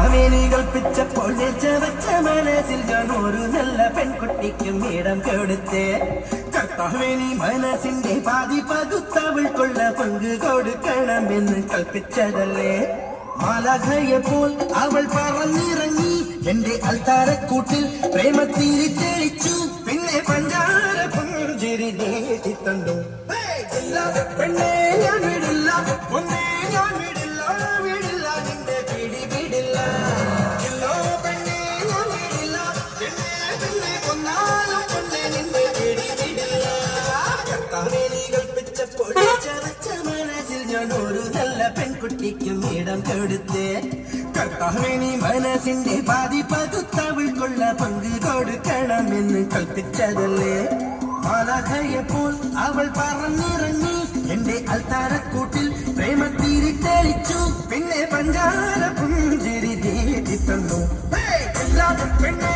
കർത്താവേനി കൽപ്പിച്ചപ്പോൾ വെച്ച മനസ്സിൽ ഞാൻ ഒരു നല്ല പെൺകുട്ടിക്കും ഇടം കൊടുത്തേ കർത്താവേനി മനസ്സിന്റെ പാതി പകുത്തവൾക്കുള്ള പങ്ക് കൊടുക്കണമെന്ന് കൽപ്പിച്ചതല്ലേ മാലാഖയെപ്പോൾ അവൾ പറന്നിറങ്ങി എന്റെ അൽത്താരക്കൂട്ടിൽ പ്രേമത്തിരി തെളിച്ചു പിന്നെ പഞ്ചാര പുഞ്ചിരി നീട്ടി തന്നു ഇല്ലാതെ പെണ്ണെ ഞാൻ വിടില്ല പൊന്നെ ഞാൻ വിടില്ല വിടില്ല നിന്റെ പിടി വിടില്ല ഇല്ലോ പെണ്ണെ ഞാൻ വിടില്ല പെണ്ണെ പെണ്ണെ കൊന്നാലും പൊന്നെ നിന്റെ പിടി വിടില്ല കർത്താവേ നീ കൽപ്പിച്ചപ്പോൾ ചവച്ച മനസ്സിൽ ഞാൻ ഒരു നല്ല പെൺകുട്ടിക്കും ഇടം കൊടുത്തേ കർത്താവേ നീ മനസ്സിന്റെ പാതി പകുത്തവൾക്കുള്ള പങ്ക് കൊടുക്കണമെന്ന് കൽപ്പിച്ചതല്ലേ മാലാഖയെപ്പോൾ അവൾ പറന്നിറങ്ങി എന്റെ അൽത്താരക്കൂട്ടിൽ പ്രേമത്തിരി തെളിച്ചു പിന്നെ പഞ്ചാര പുഞ്ചിരി നീട്ടി തന്നു ഹേയ്! എല്ലാവരും പെണ്ണെ